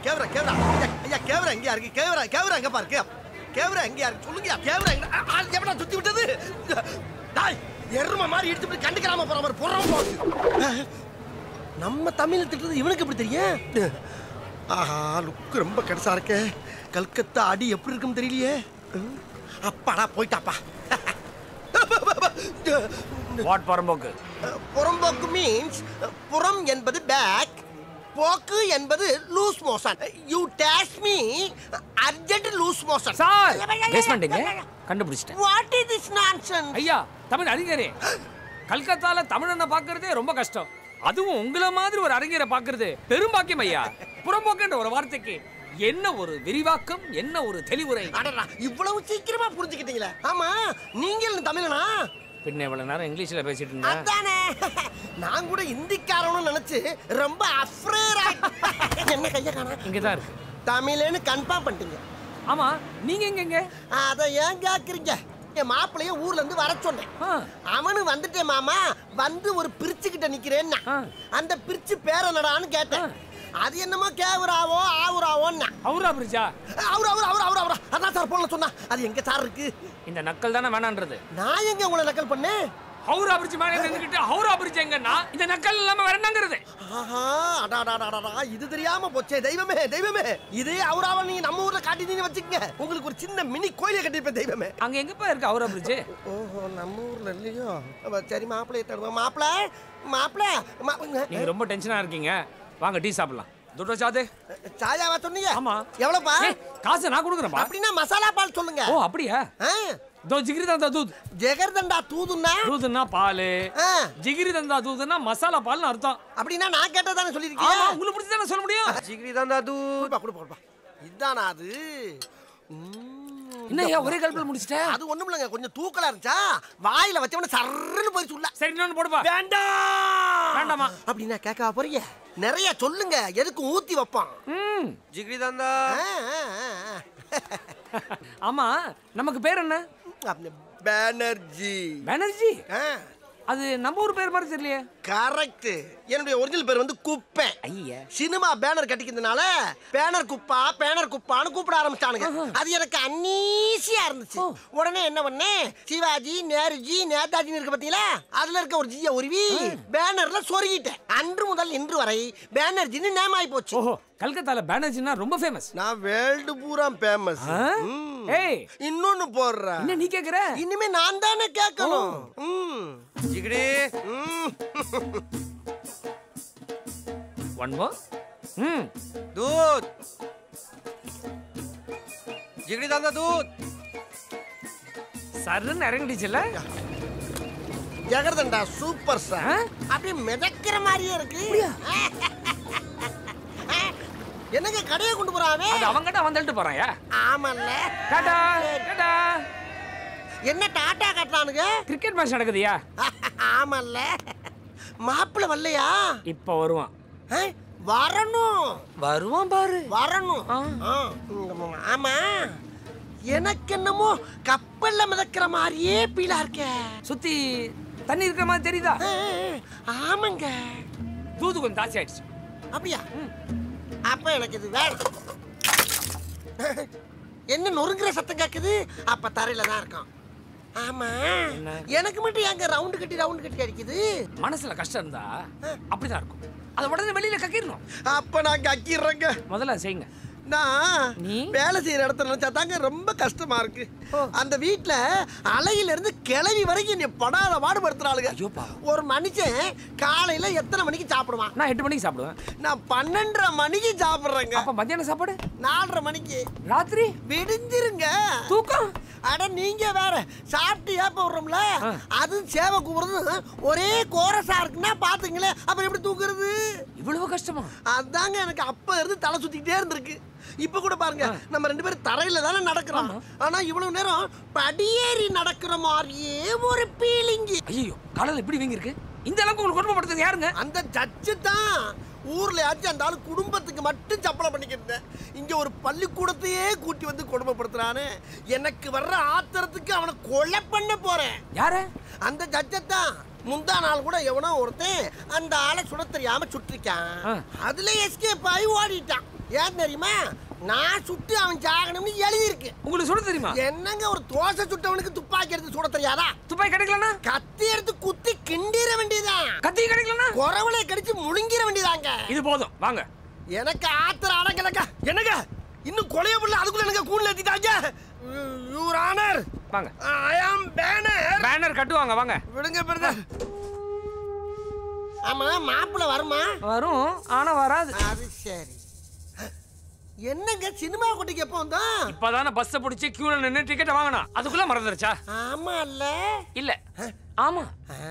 கேவரா கேவரா ஐயா, ஐயா கேவரா எங்கயா இருக்கு கேவரா கேவரா எங்க பாரு கே- கேவரா எங்கயா இருக்கு சொல்லுங்க கேவரா எங்க ஆ, ஆ, எவனா சுத்தி விட்டது டாய் எரும மாதிரி இடிச்சு போய் கண்டுக்கிறாம போற மாதிரி போறோம் போகுது நம்ம தமிழ் திட்டுறது இவனுக்கு எப்படி தெரியும் ஆஹா லுக்கு ரொம்ப கடைசா இருக்கே கல்கத்தா அடி எப்படி இருக்குன்னு தெரியலையே ம், அப்பாடா போயிட்டாப்பா வாட் பரம்போக்கு புறம்போக்கு மீன்ஸ் புறம் என்பது பேக் போக்கு என்பது loose motion you dash me urgent loose motion sir பேஸ்மெண்ட்டுங்க கண்டுபிடிச்சிட்டேன் வாட் இஸ் திஸ் நான்சென்ஸ் ஐயா தமிழ் அறிஞரே கல்கத்தால தமிழனை பார்க்கறதே ரொம்ப கஷ்டம் அதுவும் உங்கள மாதிரி ஒரு அறிஞரை பார்க்கறது பெரும்பாக்கியம் ஐயா புறம்போக்குன்ற ஒரு வார்த்தைக்கு என்ன ஒரு விரிவாக்கம் என்ன ஒரு தெளிவுரை அடடா இவ்வளவு சீக்கிரமா புரிஞ்சுக்கிட்டீங்களே ஆமா நீங்க என்ன தமிழனா பின்ன இவ்வளவு நேரம் இங்கிலீஷ்ல பேசிட்டு இருந்தேன் அதானே நான் கூட இந்திக்காரனும் நினைச்சு ரொம்ப அஃப்ரேரா என்ன கைய காணா இங்கதான் இருக்கு தமிழ்னு கன்ஃபார்ம் பண்ணிட்டீங்க ஆமா நீங்க எங்க எங்க அதை ஏன் கேக்குறீங்க என் மாப்பிளைய ஊர்ல இருந்து வர சொன்னேன் ஆ, அவனு வந்துட்டேன் மாமா வந்து ஒரு பிரிச்சு கிட்ட நிக்கிறேன்னா ஆ. அந்த பிரிச்சு பேர் என்னடான்னு கேட்டேன் அது என்னமோ கேவுராவோ ஆவுராவோன்னா அவுரா பிரிட்ஜா அவரு அவரு அவரு அவரு அவரு அதான் சார் போன சொன்னா அது எங்க சார் இருக்கு இந்த நக்கல் தானே வேணான்றது நான் எங்க உங்களை நக்கல் பண்ணேன் ஹவுரா பிரிட்ஜ் மேலே நின்னுக்கிட்டு ஹவுரா பிரிட்ஜ் எங்கன்னா இந்த நக்கல் இல்லாம வேற என்னங்கிறது ஆஹா அடாடாடாடா இது தெரியாம போச்சே தெய்வமே தெய்வமே இதே அவராவ நீங்க நம்ம ஊர்ல காட்டிட்டீங்கன்னு வச்சுக்கங்க உங்களுக்கு ஒரு சின்ன மினி கோயிலை கட்டிருப்பேன் தெய்வமே அங்க எங்கப்பா இருக்கு ஹவுரா பிரிட்ஜ் ஓஹோ நம்ம ஊர்ல இல்லையோ அப்ப சரி மாப்பிள்ளைய தருவோம் மாப்பிள்ள மாப்பிள்ள மா- நீங்க ரொம்ப டென்ஷனா இருக்கீங்க வாங்க டீ சாப்பிடலாம் துட்டோ சாதே சாயாவா சொன்னீங்க ஆமா. எவ்வளவுப்பா ஏய், காசு நான் கொடுக்குறேன்ப்பா அப்படின்னா மசாலா பால் சொல்லுங்க ஓ அப்படியா ஆ, தோ ஜிகிரி தந்தா தூத் ஜெகர்தண்டா தூதுன்னா தூதுன்னா பால் ஆ, ஜிகிரி தந்தா தூதுன்னா மசாலா பால்னு அர்த்தம் அப்படின்னா நான் கேட்டதானே ஆமா சொல்லிருக்கீங்க உங்களுக்கு பிடிச்சி தானே சொல்ல முடியும் ஜிகிரி தான் தூ கொடுப்பா கொடுப்பா கொடுப்பா இதானா அது ம், என்ன ஏன் ஒரே கல்பில் முடிச்சிட்டேன் அது ஒண்ணும் இல்லைங்க கொஞ்சம் தூக்கலா இருந்துச்சா வாயில வச்சவன சர்ன்னு போய் சொல்ல சரி இன்னொன்னு போடுப்பா வேண்டாம் வேண்டாமா அப்படின்னா கேட்க போறீங்க நிறைய சொல்லுங்க எதுக்கு ஊத்தி வைப்பான் ம் ஜிகிரி தாந்தா ஆமா நமக்கு பேர் என்ன பேனர்ஜி பானர்ஜி அது நம்ம ஊர் பேர் மாதிரி தெரியலையே கரெக்ட் என்னுடைய ஒரிஜினல் பேர் வந்து குப்பை ஐயா சினிமா பேனர் கட்டிக்கிறதுனால பேனர் குப்பா பேனர் குப்பான்னு கூப்பிட ஆரம்பிச்சானுங்க அது எனக்கு அன்னீசியா இருந்துச்சு உடனே என்ன பண்ணேன் சிவாஜி நேருஜி நேதாஜின்னு இருக்கு பாத்தீங்களா அதுல இருக்க ஒரு ஜிய உருவி பேனர்ல சொருகிட்டேன் அன்று முதல் இன்று வரை பேனர்ஜின்னு நேம் ஆகி போச்சு ஓஹோ கல்கத்தால பானர்ஜினா ரொம்ப ஃபேமஸ் நான் வேர்ல்டு பூரா ஃபேமஸ் ஏய் இன்னொன்னு போடுறேன் என்ன நீ கேக்குற இனிமே நான் தானே கேட்கணும் ம். जिगड़ी ம். ஒன் மோர் ம் दूध जिगड़ी दादा दूध சருன்னு இறங்கிடுச்சுல ஜெகர்தண்டா சூப்பர் சார் ஆ? அப்படியே மிதக்கிற மாதிரியே இருக்கு என்னங்க கடையை கொண்டு போறாவே அது அவங்கிட்ட வந்துட்டு போறாயா ஆமல்ல டாடா டாடா என்ன டாட்டா கட்டுறானுங்க கிரிக்கெட் மேட்ச் நடக்குதுயா ஆமல்ல மாப்பிள்ள வரலையா இப்ப வருவான் ஆ? வரணும் வருவான் பாரு வரணும் ஆ. ஆ. ம், ஆமா எனக்கு என்னமோ கப்பல்ல மிதக்கிற மாதிரியே பீலா இருக்க சுத்தி தண்ணி இருக்கிற மாதிரி தெரியுதா ஆ, ஆமாங்க தூது கொஞ்சம் தாசி ஆயிடுச்சு அப்படியா அப்ப எனக்கு இது வேணும் என்ன நொறுங்குற சத்தம் கேக்குது அப்ப தரையில தான் இருக்கும் ஆமா என்ன? எனக்கு மட்டும் எங்க ரவுண்டு கட்டி ரவுண்டு கட்டி அடிக்குது மனசுல கஷ்டம் இருந்தா அப்படிதான் இருக்கும் அதை உடனே வெளியில கக்கிடணும் அப்ப நான் கக்கிடுறேங்க முதல்ல செய்யுங்க நான் நீ? வேலை செய்யற இடத்துல நினைச்சா தாங்க ரொம்ப கஷ்டமா இருக்கு அந்த வீட்ல அலையில இருந்து கிளவி வரைக்கும் என்னை படாத பாடுபடுத்துறாளுங்க ஐயோ பாவம். ஒரு மனுஷன் காலையில எத்தனை மணிக்கு சாப்பிடுவான் நான் எட்டு மணிக்கு சாப்பிடுவேன் நான் பன்னெண்டரை மணிக்கு சாப்பிடுறேங்க அப்ப மத்தியானம் சாப்பாடு நாலரை மணிக்கு ராத்திரி விடிஞ்சிருங்க தூக்கம் அட நீங்க வேற சாப்பிட்டு ஏப்ப விடுறோம்ல ஆ. அது சேவை கூப்பிடுறது ஒரே கோரஸா இருக்குன்னா பாத்துங்களேன் அப்புறம் எப்படி தூக்குறது இவ்வளவு கஷ்டமா அதாங்க எனக்கு அப்ப இருந்து தலை சுத்திக்கிட்டே இருந்திருக்கு இப்ப கூட பாருங்க நம்ம ரெண்டு பேரும் தரையில தானே நடக்கிறோம் ஆனா இவ்வளவு நேரம் படியேறி நடக்கிற மாதிரியே ஒரு பீலிங்கு ஐயோ காலையில இப்படி வீங்கி இருக்கு இந்த அளவுக்கு உங்களுக்கு குடும்பப்படுத்துறது யாருங்க அந்த ஜட்ஜு தான் ஊர்ல ஆச்சு அந்த ஆளு குடும்பத்துக்கு மட்டும் சப்பளம் பண்ணிக்கிட்டேன் இங்க ஒரு பள்ளிக்கூடத்தையே கூட்டி வந்து கொடுமைப்படுத்துறானே எனக்கு வர்ற ஆத்திரத்துக்கு அவனை கொலை பண்ண போறேன் யார அந்த ஜட்ஜத்தான் முந்தா நாள் கூட எவனோ ஒருத்தன் அந்த ஆளை சுட தெரியாம சுட்டிருக்கான் ஆ. அதுல எஸ்கேப் ஆகி ஓடிட்டான் ஏன் தெரியுமா நான் சுட்டு அவன் சாகணும்னு எழுதியிருக்கு உங்களுக்கு சுட தெரியுமா என்னங்க ஒரு தோசை சுட்டவனுக்கு துப்பாக்கி எடுத்து சுட தெரியாதா துப்பாக்கி கிடைக்கலனா கத்தி எடுத்து குத்தி கிண்டிர வேண்டியதான் கத்தி கிடைக்கலனா குறவனை கடிச்சு முழுங்கிற வேண்டியதாங்க இது போதும் வாங்க எனக்கு ஆத்திர அடங்கலக்கா என்னங்க இன்னும் கொலைய புள்ள அதுக்குள்ள எனக்கு கூண்ல ஏத்திட்டாங்க யூர் ஆனர் வாங்க ஐ ஆம் பேனர் பேனர் கட்டுவாங்க வாங்க விடுங்க பிரதர் ஆமா மாப்பிள்ள வருமா வரும் ஆனா வராது அது சரி என்னங்க சினிமா குட்டிக்கு எப்போ வந்தோம் இப்பதானே பஸ்ஸ பிடிச்சி கியூல நின்னு டிக்கெட் வாங்கணும் அதுக்குள்ள மறந்துருச்சா ஆமா இல்ல இல்ல ஆமா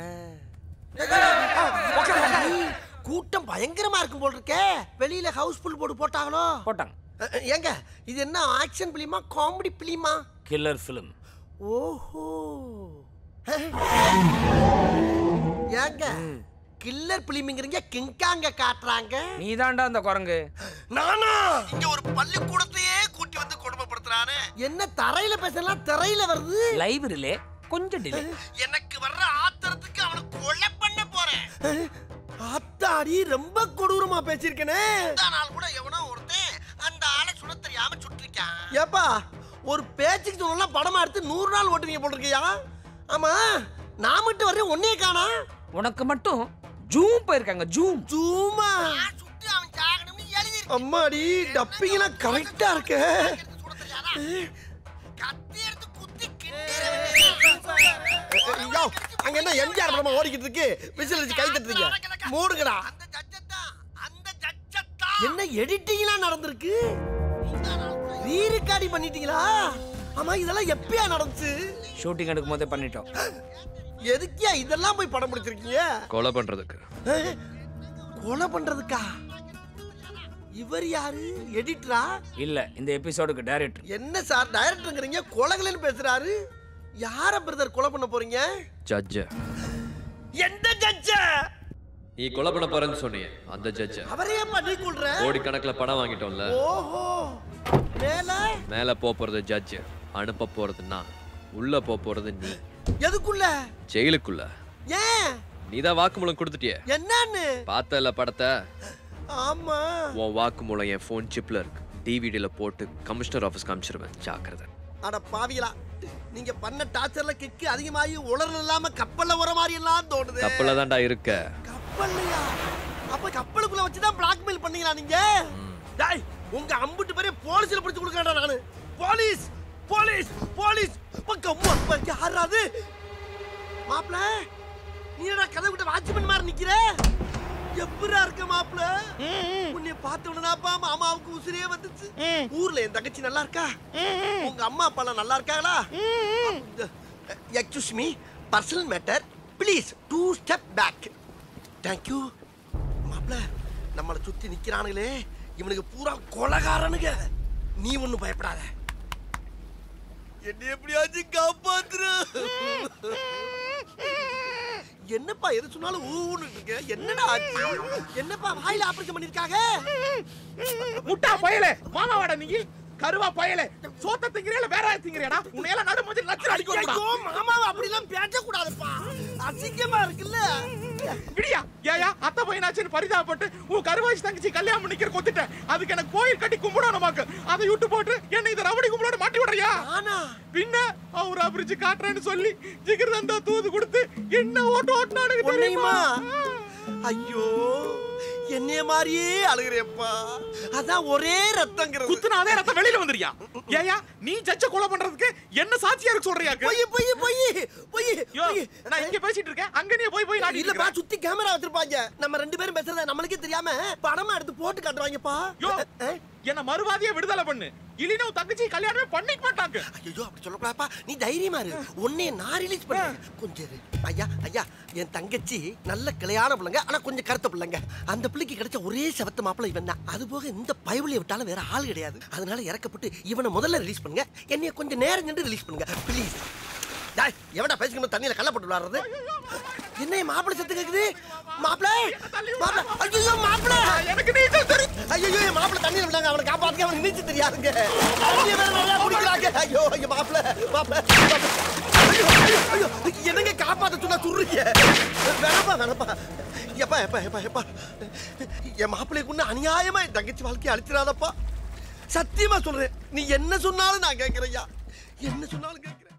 கூட்டம் பயங்கரமா இருக்கும் போல் இருக்கே வெளியில ஹவுஸ் ஃபுல் போர்டு போட்டாங்களோ போட்டாங்க அஹ், அஹ், ஏங்க இது என்ன ஆக்ஷன் பிலிமா காமெடி பிலிமா கில்லர் ஃபிலிம் ஓஹோ ஏங்க கில்லர் பிலிமிங்கிறீங்க கிங்காங்க காட்டுறாங்க நீ தாண்டா அந்த குரங்கு நானா இங்க ஒரு பள்ளிக்கூடத்தையே கூட்டி வந்து கொடுமைப்படுத்துறானே என்ன தரையில பேசலாம் திரையில வருது லைப்ரரியிலே கொஞ்சம் டிலே எனக்கு வர்ற ஆத்திரத்துக்கு அவனை கொலை பண்ண போறேன் ஆத்தாடி ரொம்ப கொடூரமா பேசிருக்கனே நாள் கூட எவனோ ஒருத்தன் அந்த ஆளை சுட தெரியாம சுட்டிருக்கான் ஏப்பா ஒரு பேச்சுக்கு சொல்லலாம் படமா எடுத்து நூறு நாள் ஓட்டுவீங்க போட்டிருக்கியா ஆமா நான் மட்டும் வர்றேன் ஒன்னே காணா உனக்கு மட்டும் ஜூம் போயிருக்காங்க ஜூம் ஜூமா அம்மாடி டப்பிங்லாம் கரெக்டா இருக்கு யோ, அங்க என்ன எம்ஜிஆர் படமா ஓடிக்கிட்டு இருக்கு விசில் வச்சு கை தட்டுறீங்க மூடுங்கடா என்ன எடிட்டிங்லாம் நடந்திருக்கு ரீ ரெக்கார்டி பண்ணிட்டீங்களா ஆமா இதெல்லாம் எப்பயா நடந்துச்சு ஷூட்டிங் எடுக்கும் போதே பண்ணிட்டோம் எதுக்கியா இதெல்லாம் போய் படம் பிடிச்சிருக்கீங்க கொலை பண்றதுக்கு ஏய், கொலை பண்றதுக்கா இவர் யாரு எடிட்டரா இல்ல இந்த எபிசோடுக்கு டைரக்டர் என்ன சார் டைரக்டருங்கிறீங்க கொலைகளன்னு பேசுறாரு யார பிரதர் கொலை பண்ண போறீங்க ஜட்ஜ எந்த ஜட்ஜ நீ கொலை பண்ண போறேன்னு சொன்னியே அந்த ஜட்ஜ அவரையே பண்ணி கொள்ற கோடிக்கணக்கில் பணம் வாங்கிட்டோம்ல ஓஹோ மேல மேல போக போறது ஜட்ஜ் அனுப்ப போறது நான் உள்ள போக போறது நீ எதுக்குள்ள ஜெயிலுக்குள்ள ஏன் நீ தான் வாக்குமூலம் கொடுத்துட்டியே என்னன்னு பார்த்தல படத்தை ஆமா உன் வாக்குமூலம் என் ஃபோன் சிப்ல இருக்கு டிவிடியில போட்டு கமிஷனர் ஆஃபீஸ் காமிச்சிருவேன் ஜாக்கிரதை அட பாவிகளா நீங்க பண்ண டார்ச்சர்ல கிக்கு அதிகமாகி உலர் இல்லாம கப்பல்ல வர மாதிரி எல்லாம் தோணுது கப்பல்ல தான்டா இருக்க கப்பல்லையா அப்ப கப்பலுக்குள்ள வச்சுதான் பிளாக்மெயில் பண்ணீங்களா நீங்க டேய் உங்க அம்புட்டு பேரே போலீஸ்ல பிடிச்சு கொடுக்கறேன் நானு போலீஸ் போலீஸ் போலீஸ் பக்கம் யாராது மாப்ள நீ என்ன கதை விட்டு வாட்ச்மேன் மாதிரி நிக்கிற எப்படா இருக்க மாப்ள உன்னை பார்த்த உடனேப்பா மாமாவுக்கு உசிரியே வந்துச்சு ஊர்ல என் தங்கச்சி நல்லா இருக்கா உங்க அம்மா அப்பா எல்லாம் நல்லா இருக்காங்களா excuse me personal matter please two step back thank you மாப்ள நம்மளை சுத்தி நிக்கிறானுங்களே இவனுக்கு பூரா கொலகாரனுங்க நீ ஒண்ணும் பயப்படாத என்ன எப்படியாச்சும் காப்பாத்துற என்னப்பா எது சொன்னாலும் ஊன்னு இருக்க என்னடா ஆச்சு என்னப்பா வாயில ஆபரேஷன் பண்ணிருக்காங்க முட்டா பயலே மாமாவாடா நீ கருவா பயலே சோத்த திங்கிறேல வேற திங்கிறேடா உன்னையெல்லாம் நடு மூஞ்சி லட்சம் அடிக்க ஐயோ மாமாவை அப்படிலாம் பேசக்கூடாதுப்பா அசிங்கமா இருக்குல்ல விடியா ஏயா அத்தை பையனாச்சுன்னு பரிதாபப்பட்டு உன் கருவாச்சி தங்கச்சி கல்யாணம் பண்ணிக்கிற கொத்துட்டேன் அதுக்கு எனக்கு கோயில் கட்டி கும்பிடணுமாக்கு அதை விட்டு போட்டு என்ன இதை ரவடி கும்பிடோட மாட்டி விடுறியா ஆனா பின்ன அவர் அபிரிச்சு காட்டுறேன்னு சொல்லி ஜிகிர் தந்தா தூது கொடுத்து என்ன ஓட்டு ஓட்டுனானுங்க தெரியுமா உன்னையுமா ஐயோ என்னைய மாதிரியே அழுகிறேப்பா அதான் ஒரே ரத்தங்கிறது குத்துனா அதே ரத்தம் வெளியில வந்துறியா ஏயா நீ ஜட்ஜ கொலை பண்றதுக்கு என்ன சாட்சியா இருக்கு சொல்றியாக்கு பொய் பொய் பொய் பொய் யோ பொய் நான் இங்க பேசிட்டு இருக்கேன் அங்க நீ போய் போய் நாடி இல்லப்பா சுத்தி கேமரா வச்சிருப்பாங்க நம்ம ரெண்டு பேரும் பேசுறத நம்மளுக்கே தெரியாம படமா எடுத்து போட்டு காட்டுவாங்கப்பா யோ அஹ், என்ன மறுவாதியா விடுதலை பண்ணு இல்லைன்னா உன் தங்கச்சி கல்யாணமே பண்ணிக்க மாட்டாங்க ஐயோ அப்படி சொல்லக்கூடாதுப்பா நீ தைரியமா இரு உன்னைய நான் ரிலீஸ் பண்ணேன் கொஞ்சம் இரு. ஐயா ஐயா என் தங்கச்சி நல்ல கிளையான பிள்ளைங்க ஆனா கொஞ்சம் கருத்த பிள்ளைங்க அந்த பிள்ளைக்கு கிடைச்ச ஒரே செவத்த மாப்பிள்ளை இவன் தான் அது போக இந்த பயவலியை விட்டாலும் வேற ஆள் கிடையாது அதனால இறக்கப்பட்டு இவனை முதல்ல ரிலீஸ் பண்ணுங்க என்னைய கொஞ்சம் நேரம் நின்று ரிலீஸ் பண்ணுங்க ப்ளீஸ் டாய் எவடா பேசிக்கணும் தண்ணியில கல்ல போட்டு விளாடுறது என்ன மாப்பிள்ளை செத்து கேக்குது மாப்பிள்ளை மாப்பிள்ளை ஐயோ மாப்பிள்ளை எனக்கு நீச்சல் தெரியும் ஐயோ என் மாப்பிள்ளை தண்ணியில் விட்டாங்க அவனை காப்பாத்துக்க அவனுக்கு நீச்சல் தெரியாதுங்க தண்ணியை வேற நல்லா குடிக்கிறாங்க ஐயோ ஐயோ மாப்பிள்ளை மாப்பிள்ளை மாப்பிள்ளை. ஐயோ ஐயோ ஐயோ என்னங்க காப்பாத்த சொன்னா துர்றீங்க வேணப்பா வேணப்பா எப்பா எப்பா எப்பா எப்பா என் மாப்பிள்ளைக்கு ஒண்ணு அநியாயமா என் தங்கச்சி வாழ்க்கையை அழிச்சிடாதப்பா சத்தியமா சொல்றேன் நீ என்ன சொன்னாலும் நான் கேட்கிறேன்யா என்ன சொன்னாலும் கேட்கிறேன்